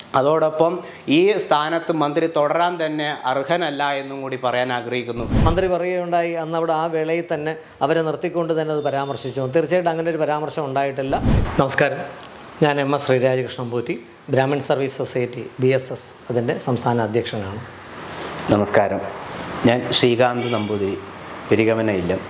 അതോടൊപ്പം ഈ സ്ഥാനത്ത് മന്ത്രി തുടരാൻ തന്നെ അർഹനല്ല എന്നും കൂടി പറയാൻ ആഗ്രഹിക്കുന്നു മന്ത്രി പറയുകയുണ്ടായി അന്ന് അവിടെ ആ വേളയിൽ തന്നെ അവരെ നിർത്തിക്കൊണ്ട് തന്നെ അത് പരാമർശിച്ചു തീർച്ചയായിട്ടും അങ്ങനെ ഒരു പരാമർശം ഉണ്ടായിട്ടില്ല നമസ്കാരം ഞാൻ M S Sreerajakrishnan Potti Brahmin Service Society B S S അതിൻ്റെ സംസ്ഥാന അധ്യക്ഷനാണ് നമസ്കാരം ഞാൻ ശ്രീകാന്ത് നമ്പൂതിരി പെരിഗമന ഇല്ലം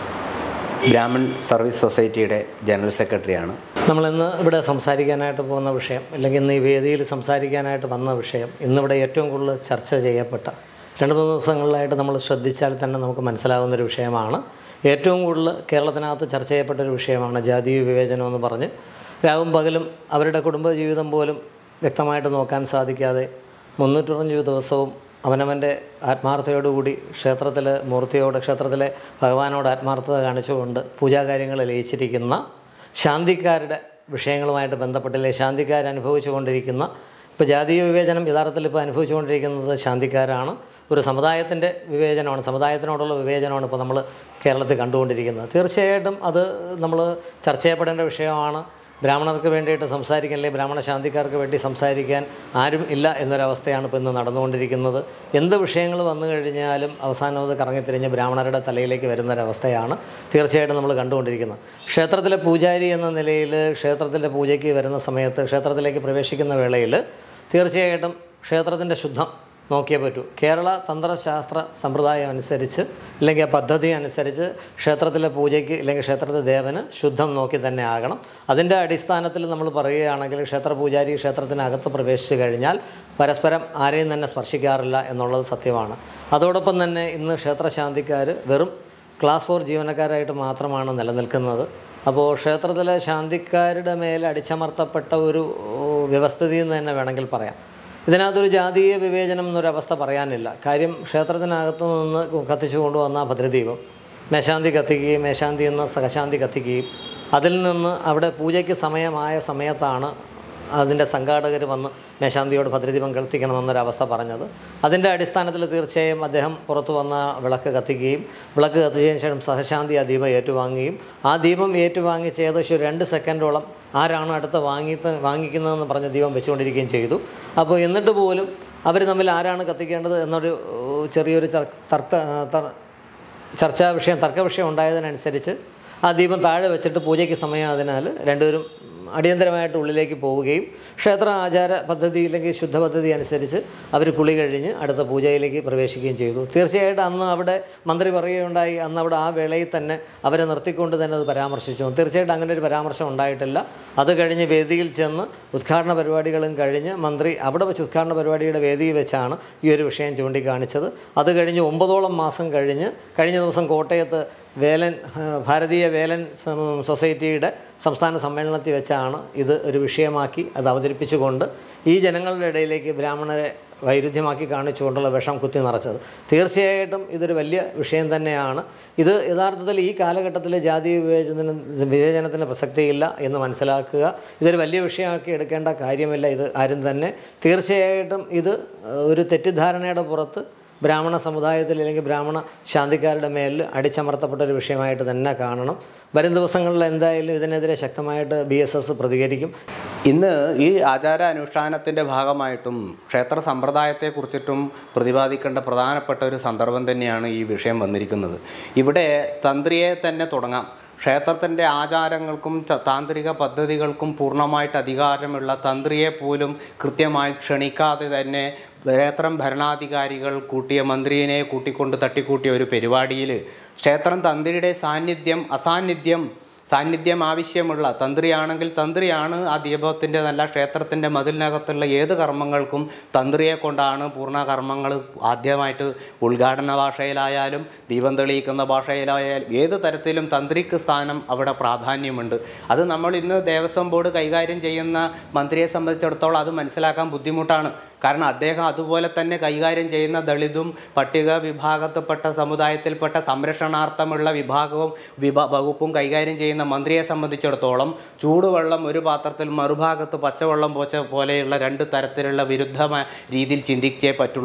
ബ്രാഹ്മൺ സർവീസ് സൊസൈറ്റിയുടെ ജനറൽ സെക്രട്ടറിയാണ് നമ്മളിന്ന് ഇവിടെ സംസാരിക്കാനായിട്ട് പോകുന്ന വിഷയം അല്ലെങ്കിൽ ഇന്ന് ഈ വേദിയിൽ സംസാരിക്കാനായിട്ട് വന്ന വിഷയം ഇന്നിവിടെ ഏറ്റവും കൂടുതൽ ചർച്ച ചെയ്യപ്പെട്ട രണ്ട് മൂന്ന് ദിവസങ്ങളിലായിട്ട് നമ്മൾ ശ്രദ്ധിച്ചാൽ തന്നെ നമുക്ക് മനസ്സിലാകുന്ന ഒരു വിഷയമാണ് ഏറ്റവും കൂടുതൽ കേരളത്തിനകത്ത് ചർച്ച ചെയ്യപ്പെട്ട ഒരു വിഷയമാണ് ജാതീയ വിവേചനം എന്ന് പറഞ്ഞ് രാവും പകലും അവരുടെ കുടുംബജീവിതം പോലും വ്യക്തമായിട്ട് നോക്കാൻ സാധിക്കാതെ മുന്നൂറ്ററുപത്തഞ്ച് ദിവസവും അവനവൻ്റെ ആത്മാർത്ഥതയോടുകൂടി ക്ഷേത്രത്തിൽ മൂർത്തിയോട് ക്ഷേത്രത്തിലെ ഭഗവാനോട് ആത്മാർത്ഥത കാണിച്ചുകൊണ്ട് പൂജാകാര്യങ്ങൾ ലയിച്ചിരിക്കുന്ന ശാന്തിക്കാരുടെ വിഷയങ്ങളുമായിട്ട് ബന്ധപ്പെട്ടില്ലേ ശാന്തിക്കാർ അനുഭവിച്ചുകൊണ്ടിരിക്കുന്ന ഇപ്പോൾ ജാതീയ വിവേചനം യഥാർത്ഥത്തിൽ ഇപ്പോൾ അനുഭവിച്ചുകൊണ്ടിരിക്കുന്നത് ശാന്തിക്കാരാണ് ഒരു സമുദായത്തിൻ്റെ വിവേചനമാണ് സമുദായത്തിനോടുള്ള വിവേചനമാണ് ഇപ്പോൾ നമ്മൾ കേരളത്തിൽ കണ്ടുകൊണ്ടിരിക്കുന്നത് തീർച്ചയായിട്ടും അത് നമ്മൾ ചർച്ച ചെയ്യപ്പെടേണ്ട വിഷയമാണ് ബ്രാഹ്മണർക്ക് വേണ്ടിയിട്ട് സംസാരിക്കാൻ അല്ലെങ്കിൽ ബ്രാഹ്മണ ശാന്തിക്കാർക്ക് വേണ്ടി സംസാരിക്കാൻ ആരും ഇല്ല എന്നൊരവസ്ഥയാണ് ഇപ്പോൾ ഇന്ന് നടന്നുകൊണ്ടിരിക്കുന്നത് എന്ത് വിഷയങ്ങൾ വന്നു കഴിഞ്ഞാലും അവസാനം അത് കറങ്ങിത്തിരിഞ്ഞ് ബ്രാഹ്മണരുടെ തലയിലേക്ക് വരുന്നൊരവസ്ഥയാണ് തീർച്ചയായിട്ടും നമ്മൾ കണ്ടുകൊണ്ടിരിക്കുന്നത് ക്ഷേത്രത്തിലെ പൂജാരി എന്ന നിലയിൽ ക്ഷേത്രത്തിൻ്റെ പൂജയ്ക്ക് വരുന്ന സമയത്ത് ക്ഷേത്രത്തിലേക്ക് പ്രവേശിക്കുന്ന വേളയിൽ തീർച്ചയായിട്ടും ക്ഷേത്രത്തിൻ്റെ ശുദ്ധം നോക്കിയേ പറ്റൂ കേരള തന്ത്രശാസ്ത്ര സമ്പ്രദായം അനുസരിച്ച് അല്ലെങ്കിൽ ആ പദ്ധതി അനുസരിച്ച് ക്ഷേത്രത്തിലെ പൂജയ്ക്ക് അല്ലെങ്കിൽ ക്ഷേത്രത്തിലെ ദേവന് ശുദ്ധം നോക്കി തന്നെ ആകണം അതിൻ്റെ അടിസ്ഥാനത്തിൽ നമ്മൾ പറയുകയാണെങ്കിൽ ക്ഷേത്ര പൂജാരി ക്ഷേത്രത്തിനകത്ത് പ്രവേശിച്ചു കഴിഞ്ഞാൽ പരസ്പരം ആരെയും തന്നെ സ്പർശിക്കാറില്ല എന്നുള്ളത് സത്യമാണ് അതോടൊപ്പം തന്നെ ഇന്ന് ക്ഷേത്രശാന്തിക്കാർ വെറും ക്ലാസ് ഫോർ ജീവനക്കാരായിട്ട് മാത്രമാണ് നിലനിൽക്കുന്നത് അപ്പോൾ ക്ഷേത്രത്തിലെ ശാന്തിക്കാരുടെ മേൽ അടിച്ചമർത്തപ്പെട്ട ഒരു വ്യവസ്ഥിതി എന്ന് തന്നെ വേണമെങ്കിൽ പറയാം ഇതിനകത്തൊരു ജാതീയ വിവേചനം എന്നൊരവസ്ഥ പറയാനില്ല കാര്യം ക്ഷേത്രത്തിനകത്ത് നിന്ന് കത്തിച്ചു കൊണ്ടുവന്ന ഭദ്രദീപം മേശാന്തി കത്തിക്കുകയും മേശാന്തി എന്ന സഹശാന്തി കത്തിക്കുകയും അതിൽ നിന്ന് അവിടെ പൂജയ്ക്ക് സമയമായ സമയത്താണ് അതിൻ്റെ സംഘാടകർ വന്ന് മേശാന്തിയോട് ഭദ്രദീപം കത്തിക്കണമെന്നൊരവസ്ഥ പറഞ്ഞത് അതിൻ്റെ അടിസ്ഥാനത്തിൽ തീർച്ചയായും അദ്ദേഹം പുറത്തു വന്ന വിളക്ക് കത്തിക്കുകയും വിളക്ക് കത്തിച്ചതിന് ശേഷം സഹശാന്തി ആ ദീപം ഏറ്റുവാങ്ങുകയും ആ ദീപം ഏറ്റുവാങ്ങിച്ച് ഏകദേശം ഒരു രണ്ട് സെക്കൻഡോളം ആരാണ് അടുത്ത് വാങ്ങി വാങ്ങിക്കുന്നതെന്ന് പറഞ്ഞ് ദീപം വെച്ചുകൊണ്ടിരിക്കുകയും ചെയ്തു അപ്പോൾ എന്നിട്ട് പോലും അവർ തമ്മിൽ ആരാണ് കത്തിക്കേണ്ടത് എന്നൊരു ഏഹ്, ചെറിയൊരു ചർ- തർക്ക തർ- ചർച്ചാ വിഷയം തർക്ക വിഷയം ഉണ്ടായതിനനുസരിച്ച് ആ ദീപം താഴെ വെച്ചിട്ട് പൂജയ്ക്ക് സമയമായതിനാൽ രണ്ടുപേരും അടിയന്തരമായിട്ട് ഉള്ളിലേക്ക് പോവുകയും ക്ഷേത്ര ആചാര പദ്ധതി അല്ലെങ്കിൽ ശുദ്ധ പദ്ധതി അനുസരിച്ച് അവർ കുളി കഴിഞ്ഞ് അടുത്ത പൂജയിലേക്ക് പ്രവേശിക്കുകയും ചെയ്തു തീർച്ചയായിട്ടും അന്ന് അവിടെ മന്ത്രി പറയുകയുണ്ടായി അന്ന് അവിടെ ആ വേളയിൽ തന്നെ അവരെ നിർത്തിക്കൊണ്ട് തന്നെ അത് പരാമർശിച്ചു തീർച്ചയായിട്ടും അങ്ങനെ ഒരു പരാമർശം ഉണ്ടായിട്ടില്ല അത് കഴിഞ്ഞ് വേദിയിൽ ചെന്ന് ഉദ്ഘാടന പരിപാടികളും കഴിഞ്ഞ് മന്ത്രി അവിടെ വെച്ച് ഉദ്ഘാടന പരിപാടിയുടെ വേദിയിൽ വെച്ചാണ് ഈ ഒരു വിഷയം ചൂണ്ടിക്കാണിച്ചത് അത് കഴിഞ്ഞ് ഒമ്പതോളം മാസം കഴിഞ്ഞ് കഴിഞ്ഞ ദിവസം കോട്ടയത്ത് വേലൻ ആ, ഭാരതീയ വേലൻ സം- സൊസൈറ്റിയുടെ സംസ്ഥാന സമ്മേളനത്തിൽ വെച്ചാണ് ഇത് ഒരു വിഷയമാക്കി അത് അവതരിപ്പിച്ചുകൊണ്ട് ഈ ജനങ്ങളുടെ ഇടയിലേക്ക് ബ്രാഹ്മണരെ വൈരുദ്ധ്യമാക്കി കാണിച്ചുകൊണ്ടുള്ള വിഷം കുത്തി നിറച്ചത് തീർച്ചയായിട്ടും ഇതൊരു വലിയ വിഷയം തന്നെയാണ് ഇത് യഥാർത്ഥത്തിൽ ഈ കാലഘട്ടത്തിൽ ജാതി വിവേചന വിവേചനത്തിന് പ്രസക്തിയില്ല എന്ന് മനസ്സിലാക്കുക ഇതൊരു വലിയ വിഷയമാക്കി എടുക്കേണ്ട കാര്യമില്ല ഇത് ആരും തന്നെ തീർച്ചയായിട്ടും ഇത് ഏഹ്, ഒരു തെറ്റിദ്ധാരണയുടെ പുറത്ത് ബ്രാഹ്മണ സമുദായത്തിൽ അല്ലെങ്കിൽ ബ്രാഹ്മണ ശാന്തിക്കാരുടെ മേലിൽ അടിച്ചമർത്തപ്പെട്ട ഒരു വിഷയമായിട്ട് തന്നെ കാണണം വരും ദിവസങ്ങളിൽ എന്തായാലും ഇതിനെതിരെ ശക്തമായിട്ട് ബി എസ് എസ് പ്രതികരിക്കും ഇന്ന് ഈ ആചാര അനുഷ്ഠാനത്തിൻ്റെ ഭാഗമായിട്ടും ക്ഷേത്ര സമ്പ്രദായത്തെക്കുറിച്ചിട്ടും പ്രതിപാദിക്കേണ്ട പ്രധാനപ്പെട്ട ഒരു സന്ദർഭം തന്നെയാണ് ഈ വിഷയം വന്നിരിക്കുന്നത് ഇവിടെ തന്ത്രിയെ തന്നെ തുടങ്ങാം ക്ഷേത്രത്തിൻ്റെ ആചാരങ്ങൾക്കും ത- താന്ത്രിക പദ്ധതികൾക്കും പൂർണ്ണമായിട്ട് അധികാരമുള്ള തന്ത്രിയെ പോലും കൃത്യമായി ക്ഷണിക്കാതെ തന്നെ ക്ഷേത്രം ഭരണാധികാരികൾ കൂട്ടിയ മന്ത്രിയെ കൂട്ടിക്കൊണ്ട് തട്ടിക്കൂട്ടിയ ഒരു പരിപാടിയിൽ ക്ഷേത്രം തന്ത്രിയുടെ സാന്നിധ്യം അസാന്നിധ്യം സാന്നിധ്യം ആവശ്യമുള്ള തന്ത്രിയാണെങ്കിൽ തന്ത്രിയാണ് ആ ദീപത്തിൻ്റെ നല്ല ക്ഷേത്രത്തിൻ്റെ മതിലിനകത്തുള്ള ഏത് കർമ്മങ്ങൾക്കും തന്ത്രിയെ കൊണ്ടാണ് പൂർണ്ണ കർമ്മങ്ങൾ ആദ്യമായിട്ട് ഉദ്ഘാടന ഭാഷയിലായാലും ദീപം തെളിയിക്കുന്ന ഭാഷയിലായാലും ഏത് തരത്തിലും തന്ത്രിക്ക് സ്ഥാനം അവിടെ പ്രാധാന്യമുണ്ട് അത് നമ്മൾ ഇന്ന് ദേവസ്വം ബോർഡ് കൈകാര്യം ചെയ്യുന്ന മന്ത്രിയെ സംബന്ധിച്ചിടത്തോളം അത് മനസ്സിലാക്കാൻ ബുദ്ധിമുട്ടാണ് കാരണം അദ്ദേഹം അതുപോലെ തന്നെ കൈകാര്യം ചെയ്യുന്ന ദളിതും പട്ടിക വിഭാഗത്തിൽപ്പെട്ട സമുദായത്തിൽപ്പെട്ട സംരക്ഷണാർത്ഥമുള്ള വിഭാഗവും വിഭാ വകുപ്പും കൈകാര്യം ചെയ്യുന്ന മന്ത്രിയെ സംബന്ധിച്ചിടത്തോളം ചൂടുവെള്ളം ഒരു പാത്രത്തിൽ മറുഭാഗത്ത് പച്ചവെള്ളം പോച്ച പോലെയുള്ള രണ്ട് തരത്തിലുള്ള വിരുദ്ധമായ രീതിയിൽ ചിന്തിച്ചേ പറ്റുള്ളൂ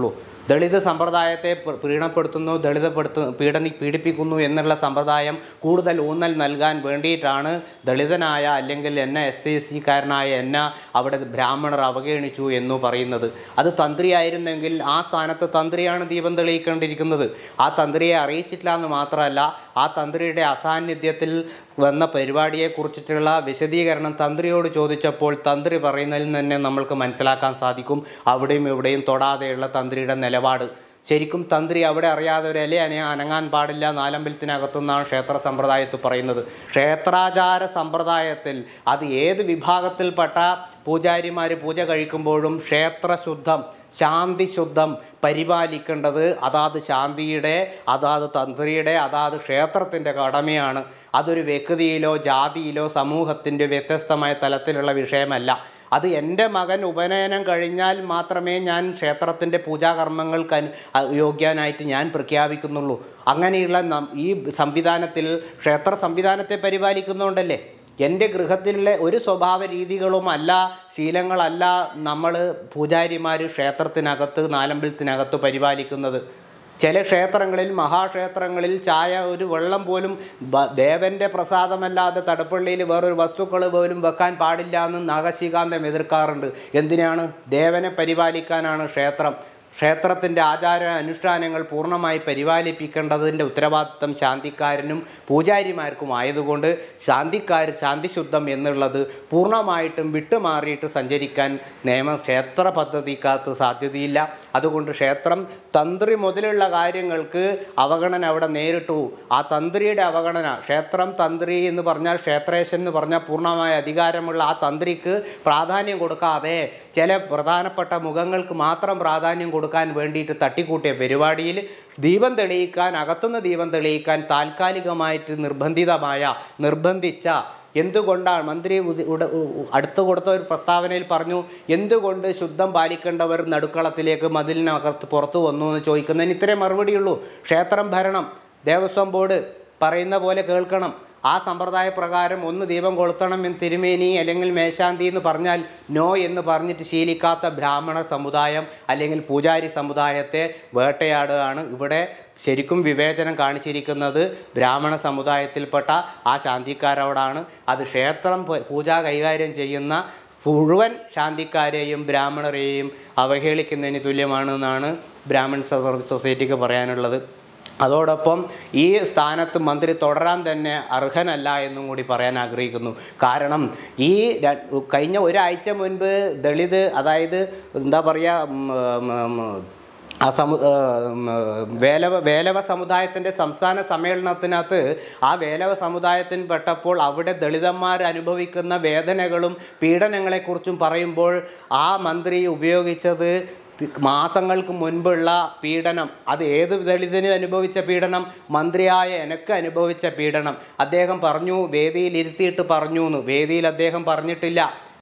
ദളിത് സമ്പ്രദായത്തെ പ- പ്രീണപ്പെടുത്തുന്നു ദളിതപ്പെടുത്തു പീഡനി പീഡിപ്പിക്കുന്നു എന്നുള്ള സമ്പ്രദായം കൂടുതൽ ഊന്നൽ നൽകാൻ വേണ്ടിയിട്ടാണ് ദളിതനായ അല്ലെങ്കിൽ എന്നെ എസ് സി എസ് സിക്കാരനായ എന്നെ അവിടെ ബ്രാഹ്മണർ അവഗണിച്ചു എന്ന് പറയുന്നത് അത് തന്ത്രിയായിരുന്നെങ്കിൽ ആ സ്ഥാനത്ത് തന്ത്രിയാണ് ദീപം തെളിയിക്കേണ്ടിയിരിക്കുന്നത് ആ തന്ത്രിയെ അറിയിച്ചിട്ടില്ല എന്ന് മാത്രമല്ല ആ തന്ത്രിയുടെ അസാന്നിധ്യത്തിൽ വന്ന പരിപാടിയെക്കുറിച്ചിട്ടുള്ള വിശദീകരണം തന്ത്രിയോട് ചോദിച്ചപ്പോൾ തന്ത്രി പറയുന്നതിൽ തന്നെ നമ്മൾക്ക് മനസ്സിലാക്കാൻ സാധിക്കും അവിടെയും ഇവിടെയും തൊടാതെയുള്ള തന്ത്രിയുടെ നിലപാട് ശരിക്കും തന്ത്രി അവിടെ അറിയാതെ ഒരു ഇല അന അനങ്ങാൻ പാടില്ല നാലമ്പലത്തിനകത്തുനിന്നാണ് ക്ഷേത്ര സമ്പ്രദായത്തിൽ പറയുന്നത് ക്ഷേത്രാചാര സമ്പ്രദായത്തിൽ അത് ഏത് വിഭാഗത്തിൽപ്പെട്ട പൂജാരിമാർ പൂജ കഴിക്കുമ്പോഴും ക്ഷേത്രശുദ്ധം ശാന്തി ശുദ്ധം പരിപാലിക്കേണ്ടത് അതാത് ശാന്തിയുടെ അതാത് തന്ത്രിയുടെ അതാത് ക്ഷേത്രത്തിൻ്റെ കടമയാണ് അതൊരു വ്യക്തിയിലോ ജാതിയിലോ സമൂഹത്തിൻ്റെ വ്യത്യസ്തമായ തലത്തിലുള്ള വിഷയമല്ല അത് എൻ്റെ മകൻ ഉപനയനം കഴിഞ്ഞാൽ മാത്രമേ ഞാൻ ക്ഷേത്രത്തിൻ്റെ പൂജാകർമ്മങ്ങൾക്ക് അനു- അ- യോഗ്യനായിട്ട് ഞാൻ പ്രഖ്യാപിക്കുന്നുള്ളൂ അങ്ങനെയുള്ള നം- ഈ സംവിധാനത്തിൽ ക്ഷേത്ര സംവിധാനത്തെ പരിപാലിക്കുന്നുണ്ടല്ലേ എൻ്റെ ഗൃഹത്തിലെ ഒരു സ്വഭാവ രീതികളും അല്ല ശീലങ്ങളല്ല നമ്മൾ പൂജാരിമാർ ക്ഷേത്രത്തിനകത്ത് നാലമ്പലത്തിനകത്ത് പരിപാലിക്കുന്നത് ചില ക്ഷേത്രങ്ങളിൽ മഹാക്ഷേത്രങ്ങളിൽ ചായ ഒരു വെള്ളം പോലും ബ- ദേവൻ്റെ പ്രസാദമല്ലാതെ തടപ്പള്ളിയിൽ വേറൊരു വസ്തുക്കൾ പോലും വെക്കാൻ പാടില്ല എന്ന് നാഗശീകാന്തം എതിർക്കാറുണ്ട് എന്തിനാണ് ദേവനെ പരിപാലിക്കാനാണ് ക്ഷേത്രം ക്ഷേത്രത്തിൻ്റെ ആചാര അനുഷ്ഠാനങ്ങൾ പൂർണ്ണമായി പരിപാലിപ്പിക്കേണ്ടതിൻ്റെ ഉത്തരവാദിത്തം ശാന്തിക്കാരനും പൂജാരിമാർക്കും ആയതുകൊണ്ട് ശാന്തിക്കാർ ശാന്തിശുദ്ധം എന്നുള്ളത് പൂർണ്ണമായിട്ടും വിട്ടുമാറിയിട്ട് സഞ്ചരിക്കാൻ നിയമ ക്ഷേത്ര പദ്ധതിക്കകത്ത് സാധ്യതയില്ല അതുകൊണ്ട് ക്ഷേത്രം തന്ത്രി മുതലുള്ള കാര്യങ്ങൾക്ക് അവഗണന അവിടെ നേരിട്ടു ആ തന്ത്രിയുടെ അവഗണന ക്ഷേത്രം തന്ത്രി എന്ന് പറഞ്ഞാൽ ക്ഷേത്രേശൻ എന്ന് പറഞ്ഞാൽ പൂർണ്ണമായ അധികാരമുള്ള ആ തന്ത്രിക്ക് പ്രാധാന്യം കൊടുക്കാതെ ചില പ്രധാനപ്പെട്ട മുഖങ്ങൾക്ക് മാത്രം പ്രാധാന്യം കൊടുക്കാൻ വേണ്ടിയിട്ട് തട്ടിക്കൂട്ടിയ പരിപാടിയിൽ ദീപം തെളിയിക്കാൻ അകത്തുനിന്ന് ദീപം തെളിയിക്കാൻ താൽക്കാലികമായിട്ട് നിർബന്ധിതമായ നിർബന്ധിച്ച എന്തുകൊണ്ടാണ് മന്ത്രി ഉദ- ഉട- ഉ- ഉ- അടുത്ത് കൊടുത്ത ഒരു പ്രസ്താവനയിൽ പറഞ്ഞു എന്തുകൊണ്ട് ശുദ്ധം പാലിക്കേണ്ടവർ നടുക്കളത്തിലേക്ക് മതിലിനകത്ത് പുറത്തു വന്നു എന്ന് ചോദിക്കുന്നതിന് ഇത്രേ മറുപടിയുള്ളൂ ക്ഷേത്രം ഭരണം ദേവസ്വം ബോർഡ് പറയുന്ന പോലെ കേൾക്കണം ആ സമ്പ്രദായ പ്രകാരം ഒന്ന് ദീപം കൊളുത്തണം എന്ന് തിരുമേനി അല്ലെങ്കിൽ മേശാന്തി എന്ന് പറഞ്ഞാൽ നോ എന്ന് പറഞ്ഞിട്ട് ശീലിക്കാത്ത ബ്രാഹ്മണ സമുദായം അല്ലെങ്കിൽ പൂജാരി സമുദായത്തെ വേട്ടയാടുകയാണ് ഇവിടെ ശരിക്കും വിവേചനം കാണിച്ചിരിക്കുന്നത് ബ്രാഹ്മണ സമുദായത്തിൽപ്പെട്ട ആ ശാന്തിക്കാരോടാണ് അത് ക്ഷേത്രം പ- പൂജ കൈകാര്യം ചെയ്യുന്ന മുഴുവൻ ശാന്തിക്കാരെയും ബ്രാഹ്മണരെയും അവഹേളിക്കുന്നതിന് തുല്യമാണെന്നാണ് ബ്രാഹ്മൺ സൊ- സൊസൈറ്റിക്ക് പറയാനുള്ളത് അതോടൊപ്പം ഈ സ്ഥാനത്ത് മന്ത്രി തുടരാൻ തന്നെ അർഹനല്ല എന്നും കൂടി പറയാൻ ആഗ്രഹിക്കുന്നു കാരണം ഈ ര- കഴിഞ്ഞ ഒരാഴ്ച മുൻപ് ദളിത് അതായത് എന്താ പറയുക ഉം, ഉം, ഉം, ആ സമു ആ, ഉം, വേലവ വേലവ സമുദായത്തിൻ്റെ സംസ്ഥാന സമ്മേളനത്തിനകത്ത് ആ വേലവ സമുദായത്തിന് പെട്ടപ്പോൾ അവിടെ ദളിതന്മാർ അനുഭവിക്കുന്ന വേദനകളും പീഡനങ്ങളെക്കുറിച്ചും പറയുമ്പോൾ ആ മന്ത്രി ഉപയോഗിച്ചത് മാസങ്ങൾക്ക് മുൻപുള്ള പീഡനം അത് ഏത് ദളിതന് അനുഭവിച്ച പീഡനം മന്ത്രിയായ എനക്ക് അനുഭവിച്ച പീഡനം അദ്ദേഹം പറഞ്ഞു വേദിയിൽ ഇരുത്തിയിട്ട് പറഞ്ഞു എന്ന് വേദിയിൽ അദ്ദേഹം പറഞ്ഞിട്ടില്ല